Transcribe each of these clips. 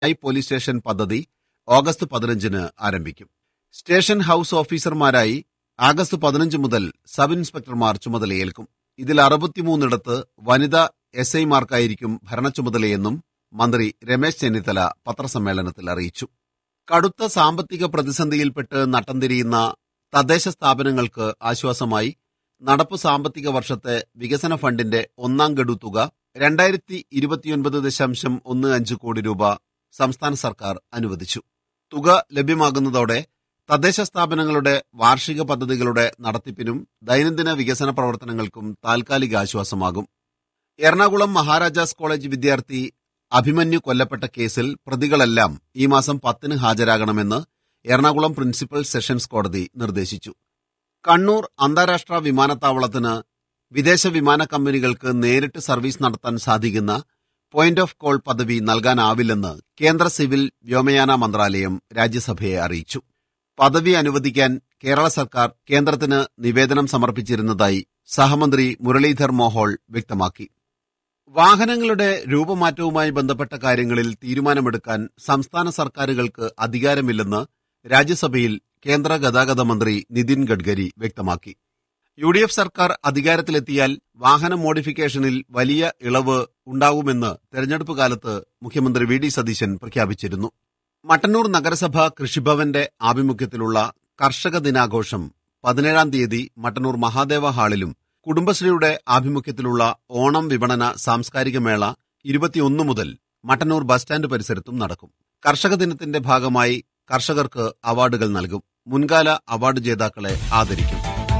I police station പദ്ധതി August പതിനഞ്ചിന് ആരംഭിക്കും സ്റ്റേഷൻ ഹൌസ് ഓഫീസർമാരായി ആഗസ്റ്റ് പതിനഞ്ച് മുതൽ സബ് ഇൻസ്പെക്ടർമാർ ചുമതലയേൽക്കും ഇതിൽ അറുപത്തിമൂന്നിടത്ത് വനിതാ എസ് ഐമാർക്കായിരിക്കും ഭരണച്ചുമതലയെന്നും മന്ത്രി രമേശ് ചെന്നിത്തല പത്രസമ്മേളനത്തിൽ അറിയിച്ചു കടുത്ത സാമ്പത്തിക പ്രതിസന്ധിയിൽപ്പെട്ട് നട്ടം തിരിയുന്ന തദ്ദേശ സ്ഥാപനങ്ങൾക്ക് ആശ്വാസമായി നടപ്പു സാമ്പത്തിക വർഷത്തെ വികസന ഫണ്ടിന്റെ ഒന്നാം ഗഡു തുക രണ്ടായിരത്തി ഇരുപത്തിയൊൻപത് ദശാംശം ഒന്ന് അഞ്ച് കോടി രൂപ സംസ്ഥാന സർക്കാർ അനുവദിച്ചു തുക ലഭ്യമാകുന്നതോടെ തദ്ദേശ സ്ഥാപനങ്ങളുടെ വാർഷിക പദ്ധതികളുടെ നടത്തിപ്പിനും ദൈനംദിന വികസന പ്രവർത്തനങ്ങൾക്കും താൽക്കാലിക ആശ്വാസമാകും എറണാകുളം മഹാരാജാസ് കോളേജ് വിദ്യാർത്ഥി അഭിമന്യു കൊല്ലപ്പെട്ട കേസിൽ പ്രതികളെല്ലാം ഈ മാസം പത്തിന് ഹാജരാകണമെന്ന് എറണാകുളം പ്രിൻസിപ്പൽ സെഷൻസ് കോടതി നിർദ്ദേശിച്ചു കണ്ണൂർ അന്താരാഷ്ട്ര വിമാനത്താവളത്തിന് വിദേശ വിമാന കമ്പനികൾക്ക് നേരിട്ട് സർവീസ് നടത്താൻ സാധിക്കുന്ന പോയിന്റ് ഓഫ് കോൾ പദവി നൽകാനാവില്ലെന്ന് കേന്ദ്ര സിവിൽ വ്യോമയാന മന്ത്രാലയം രാജ്യസഭയെ അറിയിച്ചു പദവി അനുവദിക്കാൻ കേരള സർക്കാർ കേന്ദ്രത്തിന് നിവേദനം സമർപ്പിച്ചിരുന്നതായി സഹമന്ത്രി മുരളീധർ മോഹോൾ വ്യക്തമാക്കി വാഹനങ്ങളുടെ രൂപമാറ്റവുമായി ബന്ധപ്പെട്ട കാര്യങ്ങളിൽ തീരുമാനമെടുക്കാൻ സംസ്ഥാന സർക്കാരുകൾക്ക് അധികാരമില്ലെന്ന് രാജ്യസഭയിൽ കേന്ദ്ര ഗതാഗത മന്ത്രി നിതിൻ ഗഡ്കരി വ്യക്തമാക്കി യു ഡി എഫ് സർക്കാർ അധികാരത്തിലെത്തിയാൽ വാഹന മോഡിഫിക്കേഷനിൽ വലിയ ഇളവ് ഉണ്ടാകുമെന്ന് തെരഞ്ഞെടുപ്പ് കാലത്ത് മുഖ്യമന്ത്രി വി ഡി സതീശൻ പ്രഖ്യാപിച്ചിരുന്നു മട്ടന്നൂർ നഗരസഭ കൃഷിഭവന്റെ ആഭിമുഖ്യത്തിലുള്ള കർഷക ദിനാഘോഷം പതിനേഴാം തീയതി മട്ടന്നൂർ മഹാദേവ ഹാളിലും കുടുംബശ്രീയുടെ ആഭിമുഖ്യത്തിലുള്ള ഓണം വിപണന സാംസ്കാരിക മേള ഇരുപത്തിയൊന്ന് മുതൽ മട്ടന്നൂർ ബസ് സ്റ്റാൻഡ് പരിസരത്തും നടക്കും കർഷക ദിനത്തിന്റെ ഭാഗമായി കർഷകർക്ക് അവാർഡുകൾ നൽകും മുൻകാല അവാർഡ് ജേതാക്കളെ ആദരിക്കും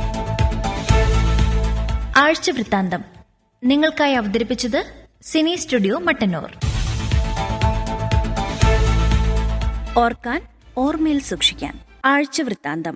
ആഴ്ച വൃത്താന്തം നിങ്ങൾക്കായി അവതരിപ്പിച്ചത് സിനി സ്റ്റുഡിയോ മട്ടന്നൂർ ഓർക്കാൻ ഓർമ്മയിൽ സൂക്ഷിക്കാൻ ആഴ്ച വൃത്താന്തം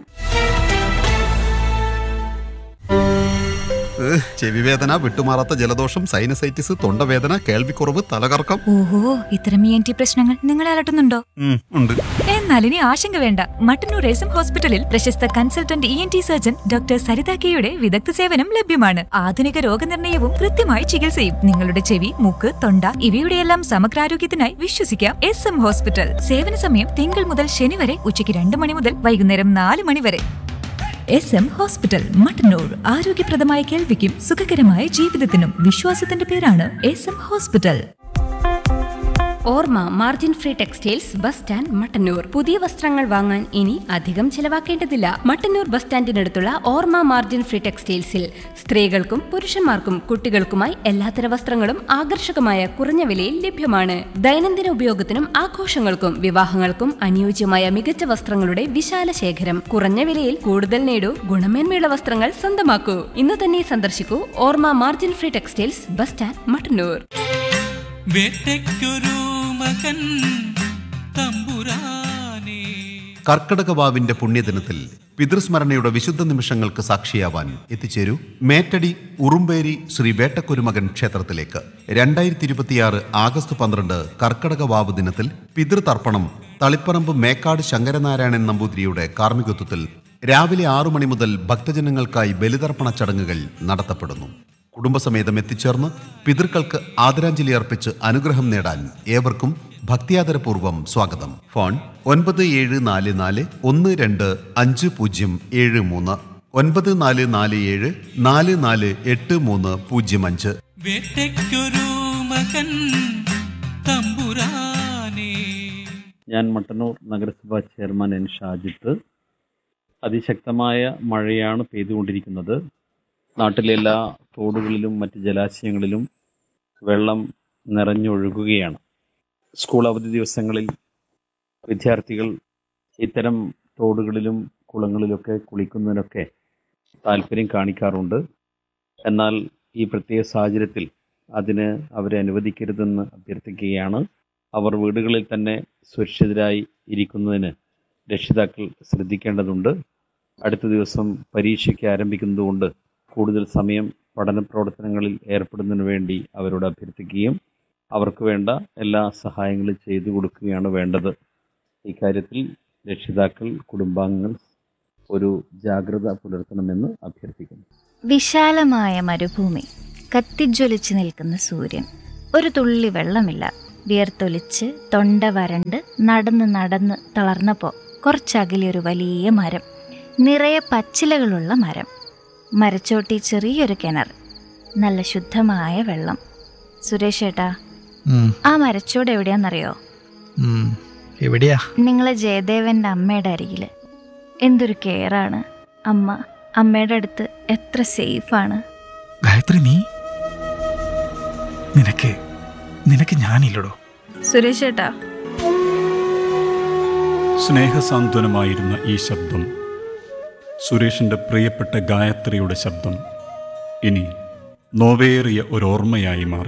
ചെവിവേദന വിട്ടുമാറാത്ത ജലദോഷം സൈനസൈറ്റിസ് തൊണ്ടവേദന കേൾവിക്കുറവ് തലകറക്കം ഓഹോ ഇത്തരം ഇ എൻ ടി പ്രശ്നങ്ങൾ നിങ്ങളെ അലട്ടുന്നുണ്ടോ ഉം, ഉണ്ട് എന്നാൽ ഇനി ആശങ്ക വേണ്ട മട്ടന്നൂർ എസ് എം ഹോസ്പിറ്റലിൽ പ്രശസ്ത consultant E N T surgeon doctor Saritha കെയുടെ വിദഗ്ധ സേവനം ലഭ്യമാണ് ആധുനിക രോഗനിർണയവും കൃത്യമായ ചികിത്സയും നിങ്ങളുടെ ചെവി മൂക്ക് തൊണ്ട ഇവയുടെയെല്ലാം സമഗ്രാരോഗ്യത്തിനായി വിശ്വസിക്കാം എസ് എം ഹോസ്പിറ്റൽ സേവന സമയം തിങ്കൾ മുതൽ ശനി വരെ ഉച്ചയ്ക്ക് രണ്ട് മണി മുതൽ വൈകുന്നേരം നാല് മണി വരെ എസ് എം ഹോസ്പിറ്റൽ മട്ടന്നൂർ ആരോഗ്യപ്രദമായ കേൾവിക്കും സുഖകരമായ ജീവിതത്തിനും വിശ്വാസത്തിന്റെ പേരാണ് S M hospital Orma margin free textiles bus stand Mattannur പുതിയ വസ്ത്രങ്ങൾ വാങ്ങാൻ ഇനി അധികം ചെലവാക്കേണ്ടതില്ല മട്ടന്നൂർ ബസ് സ്റ്റാൻഡിനടുത്തുള്ള ഓർമ്മ മാർജിൻ ഫ്രീ ടെക്സ്റ്റൈൽസിൽ സ്ത്രീകൾക്കും പുരുഷന്മാർക്കും കുട്ടികൾക്കുമായി എല്ലാത്തര വസ്ത്രങ്ങളും ആകർഷകമായ കുറഞ്ഞ വിലയിൽ ലഭ്യമാണ് ദൈനംദിന ഉപയോഗത്തിനും ആഘോഷങ്ങൾക്കും വിവാഹങ്ങൾക്കും അനുയോജ്യമായ മികച്ച വസ്ത്രങ്ങളുടെ വിശാല ശേഖരം കുറഞ്ഞ വിലയിൽ കൂടുതൽ നേടൂ ഗുണമേന്മയുള്ള വസ്ത്രങ്ങൾ സ്വന്തമാക്കൂ ഇന്ന് തന്നെ സന്ദർശിക്കൂ Orma margin free textiles bus stand Mattannur വേട്ടയ്ക്കൊരു മകൻ തമ്പുരാനേ കർക്കടകവാവിന്റെ പുണ്യദിനത്തിൽ പിതൃസ്മരണയുടെ വിശുദ്ധ നിമിഷങ്ങൾക്ക് സാക്ഷിയാവാൻ എത്തിച്ചേരൂ മേറ്റടി ഉറുമ്പേരി ശ്രീ വേട്ടക്കുരുമകൻ ക്ഷേത്രത്തിലേക്ക് രണ്ടായിരത്തി ഇരുപത്തിയാറ് ആഗസ്റ്റ് പന്ത്രണ്ട് കർക്കടകവാവ് ദിനത്തിൽ പിതൃതർപ്പണം തളിപ്പറമ്പ് മേക്കാട് ശങ്കരനാരായണൻ നമ്പൂതിരിയുടെ കാർമ്മികത്വത്തിൽ രാവിലെ ആറു മണി മുതൽ ഭക്തജനങ്ങൾക്കായി ബലിതർപ്പണ ചടങ്ങുകൾ നടത്തപ്പെടുന്നു കുടുംബസമേതം എത്തിച്ചേർന്ന് പിതൃക്കൾക്ക് ആദരാഞ്ജലി അർപ്പിച്ച് അനുഗ്രഹം നേടാൻ ഏവർക്കും ഭക്തിയാദരപൂർവ്വം സ്വാഗതം ഫോൺ ഒൻപത് ഏഴ് നാല് നാല് ഒന്ന് രണ്ട് അഞ്ച് പൂജ്യം ഏഴ് മൂന്ന് ഒൻപത് നാല് നാല് ഏഴ് നാല് നാല് എട്ട് മൂന്ന് പൂജ്യം അഞ്ച് വേട്ടയ്ക്കൊരു മകൻ തമ്പുരാനേ ഞാൻ മട്ടന്നൂർ നഗരസഭാ ചെയർമാൻ എൻ ഷാജിത്ത് അതിശക്തമായ മഴയാണ് പെയ്തുകൊണ്ടിരിക്കുന്നത് നാട്ടിലെ എല്ലാ തോടുകളിലും മറ്റ് ജലാശയങ്ങളിലും വെള്ളം നിറഞ്ഞൊഴുകുകയാണ് സ്കൂൾ അവധി ദിവസങ്ങളിൽ വിദ്യാർത്ഥികൾ ഇത്തരം തോടുകളിലും കുളങ്ങളിലൊക്കെ കുളിക്കുന്നതിനൊക്കെ താല്പര്യം കാണിക്കാറുണ്ട് എന്നാൽ ഈ പ്രത്യേക സാഹചര്യത്തിൽ അതിന് അവരെ അനുവദിക്കരുതെന്ന് അഭ്യർത്ഥിക്കുകയാണ് അവർ വീടുകളിൽ തന്നെ സുരക്ഷിതരായി ഇരിക്കുന്നതിന് രക്ഷിതാക്കൾ ശ്രദ്ധിക്കേണ്ടതുണ്ട് അടുത്ത ദിവസം പരീക്ഷയ്ക്ക് ആരംഭിക്കുന്നതുകൊണ്ട് കൂടുതൽ സമയം പഠന പ്രവർത്തനങ്ങളിൽ ഏർപ്പെടുന്നതിന് വേണ്ടി അവരോട് അഭ്യർത്ഥിക്കുകയും അവർക്ക് വേണ്ട എല്ലാ സഹായങ്ങളും ചെയ്തു കൊടുക്കുകയാണ് വേണ്ടത് ഇക്കാര്യത്തിൽ രക്ഷിതാക്കൾ കുടുംബാംഗങ്ങൾ ഒരു ജാഗ്രത പുലർത്തണമെന്ന് അഭ്യർത്ഥിക്കുന്നു വിശാലമായ മരുഭൂമി കത്തിജ്വലിച്ചു നിൽക്കുന്ന സൂര്യൻ ഒരു തുള്ളി വെള്ളമില്ല വിയർത്തൊലിച്ച് തൊണ്ട വരണ്ട് നടന്ന് നടന്ന് തളർന്നപ്പോൾ കുറച്ചകലെ ഒരു വലിയ മരം നിറയെ പച്ചിലകളുള്ള മരം മരച്ചോട്ടി ചെറിയൊരു കിണർ നല്ല ശുദ്ധമായ വെള്ളം സുരേഷ് ഏട്ടാ ഉം, ആ മരച്ചോട് എവിടെയാണെന്നറിയോ ഉം. എവിടെയാ നിങ്ങൾ ജയദേവന്റെ അമ്മയുടെ അരികിൽ എന്തൊരു കെയറാണ് അമ്മ അമ്മയുടെ അടുത്ത് എത്ര സേഫാണ് ഗായത്രി നീ നിനക്ക് നിനക്ക് ഞാനില്ലടോ സുരേഷ് ഏട്ടാ സ്നേഹസാന്ത്വനമായിരുന്ന ഈ ശബ്ദം സുരേഷിൻ്റെ പ്രിയപ്പെട്ട ഗായത്രിയുടെ ശബ്ദം ഇനി നോവേറിയ ഒരോർമ്മയായി മാറി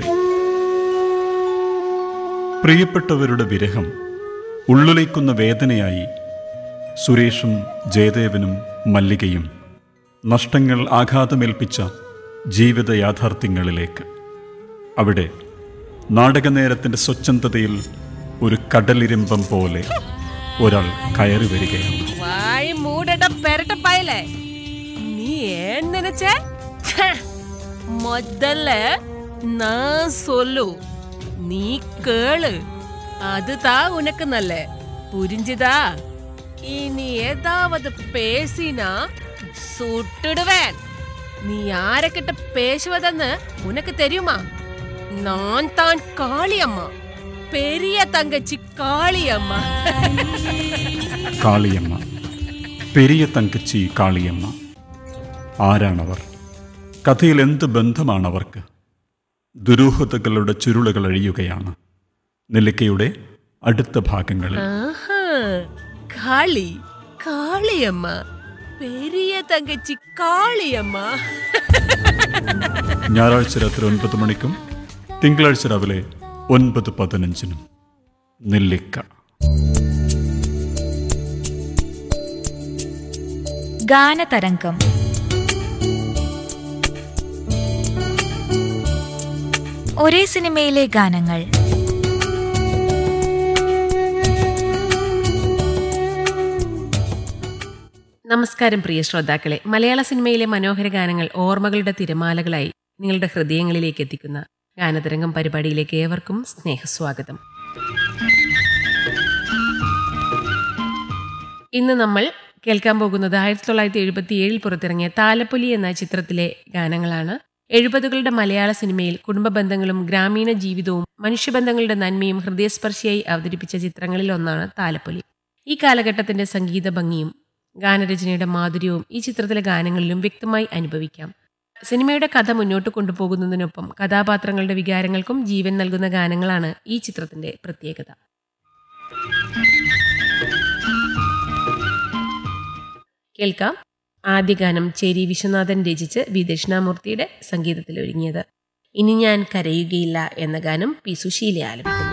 പ്രിയപ്പെട്ടവരുടെ വിരഹം ഉള്ളുലയ്ക്കുന്ന വേദനയായി സുരേഷും ജയദേവനും മല്ലികയും നഷ്ടങ്ങൾ ആഘാതമേൽപ്പിച്ച ജീവിത യാഥാർത്ഥ്യങ്ങളിലേക്ക് അവിടെ നാടകനേരത്തിൻ്റെ സ്വച്ഛന്തതയിൽ ഒരു കടലിരമ്പം പോലെ ഒരാൾ കയറി വരികയാണ് வாய் மூடட பெரட்ட பயல நீ ஏன் நினைச்ச ச்சே, முதல்ல நான் சொல்லு நீ கேளு அதுதான் உனக்கு நல்ல புரிஞ்சுதா இனி ஏதாவது பேசினா சுட்டுடுவேன் நீ யாரக்கிட்ட பேசுவதன்னு உனக்கு தெரியுமா நான் தான் காளியம்மா பெரிய தங்கச்சி காளியம்மா കാളിയമ്മ പെരിയ തങ്കച്ചി കാളിയമ്മ ആരാണവർ കഥയിൽ എന്ത് ബന്ധമാണവർക്ക് ദുരൂഹതകളുടെ ചുരുളുകൾ അഴിയുകയാണ് നെല്ലിക്കയുടെ അടുത്ത ഭാഗങ്ങളിൽ ஆஹா, காளி காளியம்மா பெரிய தங்கச்சி காளியம்மா ഞായറാഴ്ച രാത്രി ഒൻപത് മണിക്കും തിങ്കളാഴ്ച രാവിലെ ഒൻപത് പതിനഞ്ചിനും നെല്ലിക്ക ഗാനതരംഗം ഒരേ സിനിമയിലെ ഗാനങ്ങൾ നമസ്കാരം പ്രിയ ശ്രോതാക്കളെ മലയാള സിനിമയിലെ മനോഹര ഗാനങ്ങൾ ഓർമ്മകളുടെ തിരമാലകളായി നിങ്ങളുടെ ഹൃദയങ്ങളിലേക്ക് എത്തിക്കുന്ന ഗാനതരംഗം പരിപാടിയിലേക്ക് ഏവർക്കും സ്നേഹസ്വാഗതം ഇന്ന് നമ്മൾ കേൾക്കാൻ പോകുന്നത് ആയിരത്തി തൊള്ളായിരത്തി എഴുപത്തി ഏഴിൽ പുറത്തിറങ്ങിയ താലപ്പൊലി എന്ന ചിത്രത്തിലെ ഗാനങ്ങളാണ് എഴുപതുകളുടെ മലയാള സിനിമയിൽ കുടുംബ ബന്ധങ്ങളും ഗ്രാമീണ ജീവിതവും മനുഷ്യബന്ധങ്ങളുടെ നന്മയും ഹൃദയസ്പർശിയായി അവതരിപ്പിച്ച ചിത്രങ്ങളിൽ ഒന്നാണ് താലപ്പൊലി ഈ കാലഘട്ടത്തിന്റെ സംഗീത ഭംഗിയും ഗാനരചനയുടെ മാധുര്യവും ഈ ചിത്രത്തിലെ ഗാനങ്ങളിലും വ്യക്തമായി അനുഭവിക്കാം സിനിമയുടെ കഥ മുന്നോട്ട് കൊണ്ടുപോകുന്നതിനൊപ്പം കഥാപാത്രങ്ങളുടെ വികാരങ്ങൾക്കും ജീവൻ നൽകുന്ന ഗാനങ്ങളാണ് ഈ ചിത്രത്തിന്റെ പ്രത്യേകത കേൾക്കാം ആദ്യ ഗാനം ചേരി വിശ്വനാഥൻ രചിച്ച് വി ദക്ഷിണാമൂർത്തിയുടെ സംഗീതത്തിൽ ഒരുങ്ങിയത് ഇനി ഞാൻ കരയുകയില്ല എന്ന ഗാനം പി സുശീല ആലപിക്കുന്നു